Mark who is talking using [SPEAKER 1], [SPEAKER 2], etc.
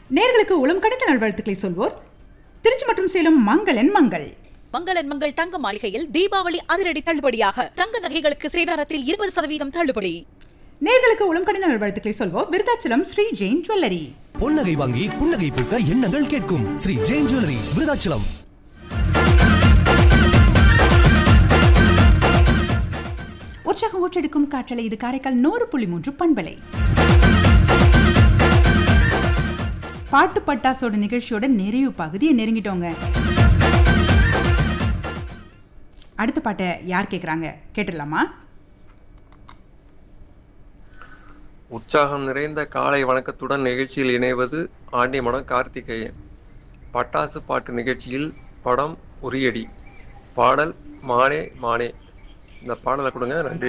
[SPEAKER 1] நேர்களுக்கு உளம் கணித்த நல்வாழ்த்துக்களை சொல்வோர் திருச்சி மற்றும் சேலம் மங்களன் மங்கள்
[SPEAKER 2] மங்களன் மங்கள் தங்க மாளிகையில் தீபாவளி அதிரடி தள்ளுபடியாக தங்க நகைகளுக்கு சேதாரத்தில் இருபது சதவீதம் தள்ளுபடி
[SPEAKER 1] நேர்களுக்கு உளம் கணித்த நல்வாழ்த்துக்களை சொல்வோர் விருதாச்சலம் ஸ்ரீ ஜெயின் ஜுவல்லரி
[SPEAKER 3] பொன்னகை வாங்கி புன்னகை பூக்க எண்ணங்கள் கேட்கும் ஸ்ரீ ஜெயின் ஜுவல்லரி விருதாச்சலம்
[SPEAKER 1] உற்சாகம் ஊற்றெடுக்கும் காற்றலை இது காரைக்கால் நூறு புள்ளி மூன்று பண்பலை பாட்டு பட்டாசோட நிகழ்ச்சியோட நிறைவு பகுதியை நெருங்கிட்டோங்க அடுத்த பாட்டை யார் கேட்குறாங்க கேட்டுடலாமா
[SPEAKER 4] உற்சாகம் நிறைந்த காலை வணக்கத்துடன் நிகழ்ச்சியில் இணைவது ஆண்டிமடம் கார்த்திகேயன் பட்டாசு பாட்டு நிகழ்ச்சியில் படம் உரியடி பாடல் மானே மானே இந்த பாடலை கொடுங்க நன்றி